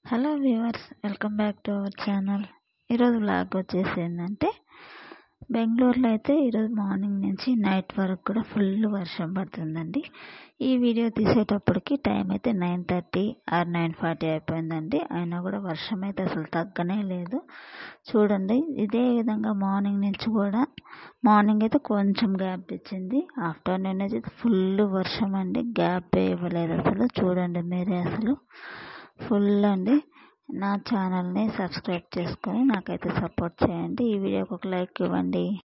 hello viewers welcome back to our channel ఈరోజు vlog వచ్చేసి ఏంటంటే బెంగళూరులో అయితే ఈరోజు మార్నింగ్ నుంచి నైట్ వరకు కూడా ఫుల్ వర్షం పడుతుందండి ఈ వీడియో తీసేటప్పటికి టైం అయితే nine thirty or nine forty అయిపోయిందండి అయినా కూడా వర్షం అయితే అసలు తగ్గనే లేదు చూడండి ఇదే విధంగా మార్నింగ్ నుంచి కూడా మార్నింగ్ అయితే కొంచెం గ్యాప్ ఇచ్చింది ఆఫ్టర్నూన్ అయితే ఫుల్ వర్షం అండి గ్యాప్ ఇవ్వలేదు అసలు చూడండి మీరే అసలు ఫుల్ అండి నా ఛానల్ని సబ్స్క్రైబ్ చేసుకొని నాకైతే సపోర్ట్ చేయండి ఈ వీడియోకి ఒక లైక్ ఇవ్వండి